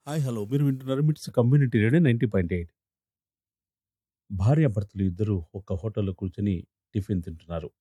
hi hello మీరు వింటున్నారు MITS community radio ninety point eight భార్యాభర్తలు ఇద్దరు ఒక హోటల్లో కూర్చొని టిఫిన్ తింటున్నారు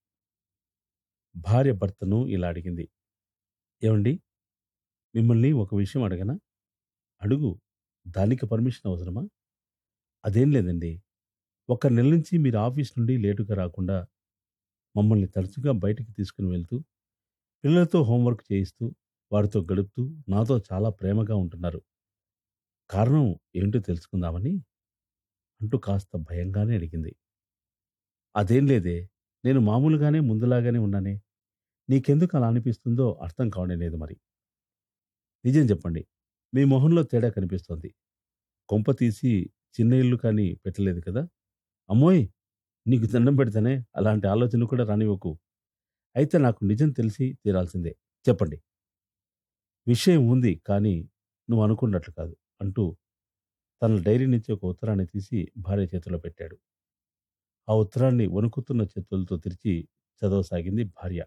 భార్య భర్తను ఇలా అడిగింది ఏమండి మిమ్మల్ని ఒక విషయం అడగనా అడుగు దానికి పర్మిషన్ అవసరమా అదేం లేదండి ఒక నెల నుంచి మీరు ఆఫీస్ నుండి లేటుగా రాకుండా మమ్మల్ని తరచుగా బయటికి తీసుకుని వెళ్తూ పిల్లలతో హోంవర్క్ చేయిస్తూ వారితో గడుపుతూ నాతో చాలా ప్రేమగా ఉంటున్నారు కారణం ఏంటో తెలుసుకుందామని అంటూ కాస్త భయంగానే అడిగింది అదేం లేదే నేను మామూలుగానే ముందులాగానే ఉన్నానే నీకెందుకు అలా అనిపిస్తుందో అర్థం కావడం లేదు మరి నిజం చెప్పండి మీ మొహంలో తేడా కనిపిస్తోంది కొంప తీసి చిన్న ఇల్లు కానీ పెట్టలేదు కదా అమ్మోయ్ నీకు దండం పెడితేనే అలాంటి ఆలోచన కూడా రానివ్వకు అయితే నాకు నిజం తెలిసి తీరాల్సిందే చెప్పండి విషయం ఉంది కానీ నువ్వు అనుకున్నట్లు కాదు అంటూ తన డైరీ నుంచి ఒక ఉత్తరాన్ని తీసి భార్య చేతిలో పెట్టాడు ఆ ఉత్తరాన్ని వణుకుతున్న చేతులతో తెరిచి చదవసాగింది భార్య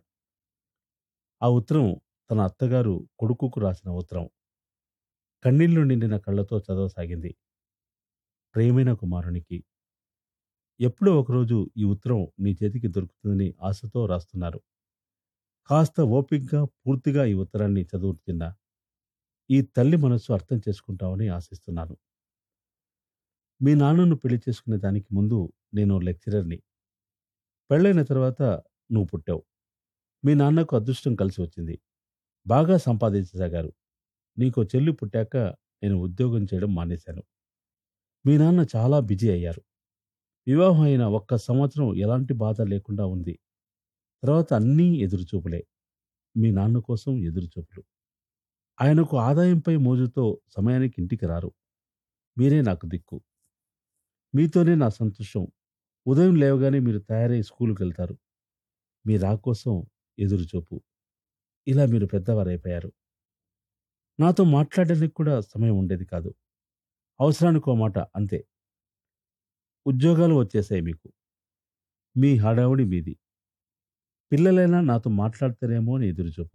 ఆ ఉత్తరం తన అత్తగారు కొడుకుకు రాసిన ఉత్తరం కన్నీళ్లు నిండిన కళ్ళతో చదవసాగింది ప్రేమైన కుమారునికి ఎప్పుడో ఒకరోజు ఈ ఉత్తరం నీ చేతికి దొరుకుతుందని ఆశతో రాస్తున్నారు కాస్త ఓపిగ్గా పూర్తిగా ఈ ఉత్తరాన్ని చదువుతున్నా ఈ తల్లి మనస్సు అర్థం చేసుకుంటావని ఆశిస్తున్నాను మీ నాన్నను పెళ్లి చేసుకునే దానికి ముందు నేను లెక్చరర్ని పెళ్ళైన తర్వాత నువ్వు పుట్టావు మీ నాన్నకు అదృష్టం కలిసి వచ్చింది బాగా సంపాదించసాగారు నీకు చెల్లి పుట్టాక నేను ఉద్యోగం చేయడం మానేశాను మీ నాన్న చాలా బిజీ అయ్యారు వివాహం అయిన ఒక్క సంవత్సరం ఎలాంటి బాధ లేకుండా ఉంది తర్వాత అన్నీ ఎదురుచూపులే మీ నాన్న కోసం ఎదురుచూపులు ఆయనకు ఆదాయంపై మోజుతో సమయానికి ఇంటికి రారు మీరే నాకు దిక్కు మీతోనే నా సంతోషం ఉదయం లేవగానే మీరు తయారై స్కూల్కి వెళ్తారు మీ రా కోసం ఎదురుచూపు ఇలా మీరు పెద్దవారైపోయారు నాతో మాట్లాడడానికి కూడా సమయం ఉండేది కాదు అవసరానికి ఓ మాట అంతే ఉద్యోగాలు వచ్చేసాయి మీకు మీ హడావుడి మీది పిల్లలైనా నాతో మాట్లాడతారేమో అని ఎదురుచూపు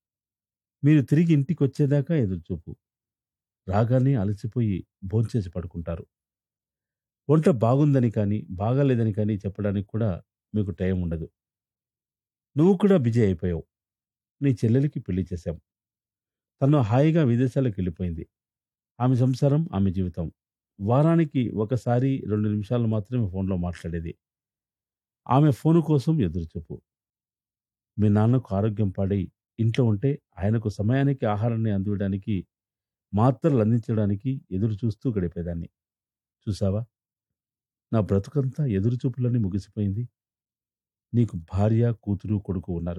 మీరు తిరిగి ఇంటికి వచ్చేదాకా ఎదురుచూపు రాగానే అలసిపోయి భోంచేసి పడుకుంటారు వంట బాగుందని కానీ బాగాలేదని కానీ చెప్పడానికి కూడా మీకు టైం ఉండదు నువ్వు కూడా బిజీ అయిపోయావు నీ చెల్లెలికి పెళ్లి చేశాం తను హాయిగా విదేశాలకు వెళ్ళిపోయింది ఆమె సంసారం ఆమె జీవితం వారానికి ఒకసారి రెండు నిమిషాలు మాత్రమే ఫోన్లో మాట్లాడేది ఆమె ఫోను కోసం ఎదురుచూపు మీ నాన్నకు ఆరోగ్యం పాడై ఇంట్లో ఉంటే ఆయనకు సమయానికి ఆహారాన్ని అందివ్వడానికి మాత్రలు అందించడానికి ఎదురు చూస్తూ గడిపేదాన్ని చూసావా నా బ్రతుకంతా ఎదురుచూపులని ముగిసిపోయింది నీకు భార్య కూతురు కొడుకు ఉన్నారు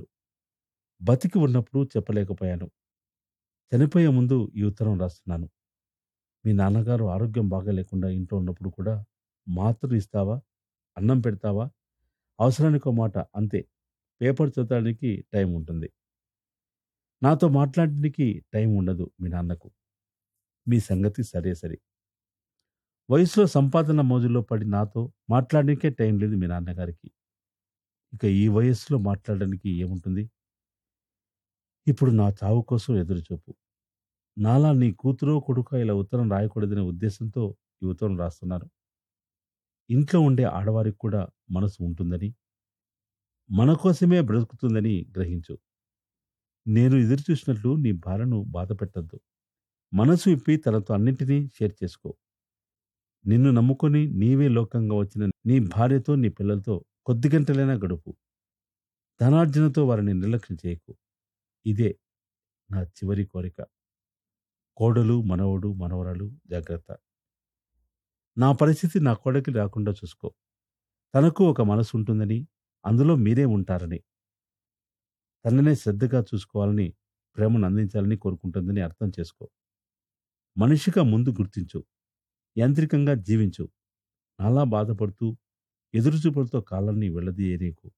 బతికి ఉన్నప్పుడు చెప్పలేకపోయాను చనిపోయే ముందు ఈ ఉత్తరం రాస్తున్నాను మీ నాన్నగారు ఆరోగ్యం బాగా లేకుండా ఇంట్లో ఉన్నప్పుడు కూడా మాత్రలు ఇస్తావా అన్నం పెడతావా అవసరానికి మాట అంతే పేపర్ చదవడానికి టైం ఉంటుంది నాతో మాట్లాడడానికి టైం ఉండదు మీ నాన్నకు మీ సంగతి సరే సరే వయసులో సంపాదన మోజులో పడి నాతో మాట్లాడడానికే టైం లేదు మీ నాన్నగారికి ఇక ఈ వయస్సులో మాట్లాడడానికి ఏముంటుంది ఇప్పుడు నా చావు కోసం ఎదురుచూపు నాలా నీ కూతురో కొడుక ఇలా ఉత్తరం రాయకూడదనే ఉద్దేశంతో ఈ ఉత్తరం రాస్తున్నాను ఇంట్లో ఉండే ఆడవారికి కూడా మనసు ఉంటుందని మన కోసమే బ్రతుకుతుందని గ్రహించు నేను ఎదురు చూసినట్లు నీ భార్యను బాధ పెట్టద్దు మనసు ఇప్పి తనతో అన్నింటినీ షేర్ చేసుకో నిన్ను నమ్ముకొని నీవే లోకంగా వచ్చిన నీ భార్యతో నీ పిల్లలతో కొద్ది గంటలైనా గడుపు ధనార్జనతో వారిని నిర్లక్ష్యం చేయకు ఇదే నా చివరి కోరిక కోడలు మనవడు మనవరాలు జాగ్రత్త నా పరిస్థితి నా కోడకి రాకుండా చూసుకో తనకు ఒక మనసు ఉంటుందని అందులో మీరే ఉంటారని తననే శ్రద్ధగా చూసుకోవాలని ప్రేమను అందించాలని కోరుకుంటుందని అర్థం చేసుకో మనిషిగా ముందు గుర్తించు యాంత్రికంగా జీవించు నాలా బాధపడుతూ ఎదురుచూపులతో కాలాన్ని వెళ్ళదీయనీకు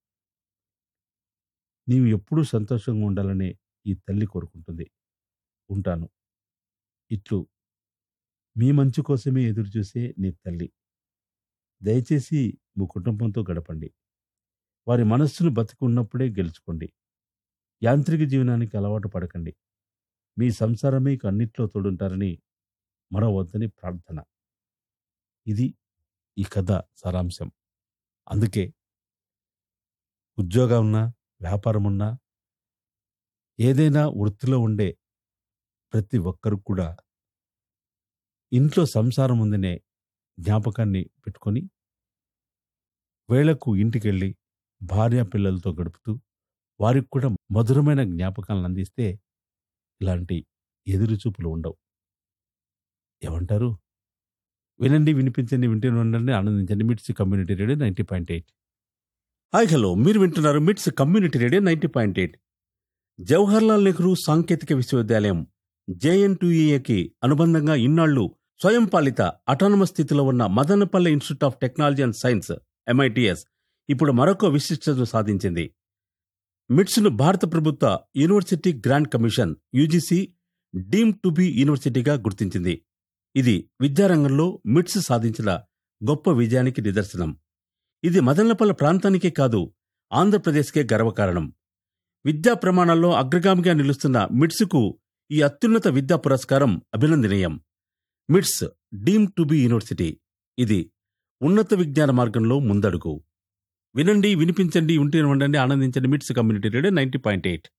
నీవు ఎప్పుడూ సంతోషంగా ఉండాలనే ఈ తల్లి కోరుకుంటుంది ఉంటాను ఇట్లు మీ మంచు కోసమే ఎదురుచూసే నీ తల్లి దయచేసి మీ కుటుంబంతో గడపండి వారి మనస్సును బతికి ఉన్నప్పుడే గెలుచుకోండి యాంత్రిక జీవనానికి అలవాటు పడకండి మీ సంసారమే ఇక అన్నిట్లో తోడుంటారని మరవద్దని ప్రార్థన ఇది ఈ కథ సారాంశం అందుకే ఉద్యోగం ఉన్నా వ్యాపారం ఉన్నా ఏదైనా వృత్తిలో ఉండే ప్రతి ఒక్కరు కూడా ఇంట్లో సంసారం ఉందనే జ్ఞాపకాన్ని పెట్టుకొని వేళకు ఇంటికెళ్ళి భార్య పిల్లలతో గడుపుతూ వారికి కూడా మధురమైన జ్ఞాపకాలను అందిస్తే ఇలాంటి ఎదురు చూపులు ఉండవు ఏమంటారు వినండి వినిపించండి వింటూ ఉండండి ఆనందించండి MITS community radio ninety point eight hi hello మీరు వింటున్నారు MITS community radio ninety point eight Jawaharlal Nehru సాంకేతిక విశ్వవిద్యాలయం జేఎన్టీఏకి అనుబంధంగా ఇన్నాళ్లు స్వయం పాలిత అటానమస్ స్థితిలో ఉన్న Madanapalle institute of technology and science MITS ఇప్పుడు మరొక విశిష్టతను సాధించింది మిట్స్ను భారత ప్రభుత్వ university grant commission UGC deem to be యూనివర్సిటీగా గుర్తించింది ఇది విద్యారంగంలో మిట్స్ సాధించిన గొప్ప విజయానికి నిదర్శనం ఇది మదనపల్లె ప్రాంతానికే కాదు ఆంధ్రప్రదేశ్కే గర్వకారణం విద్యా ప్రమాణాల్లో అగ్రగామిగా నిలుస్తున్న మిట్స్కు ఈ అత్యున్నత విద్యా పురస్కారం అభినందనీయం మిట్స్ డీమ్ టు బి యూనివర్సిటీ ఇది ఉన్నత విజ్ఞాన మార్గంలో ముందడుగు వినండి వినిపించండి ఉంటే ఉండండి ఆనందించండి MITS community radio ninety point eight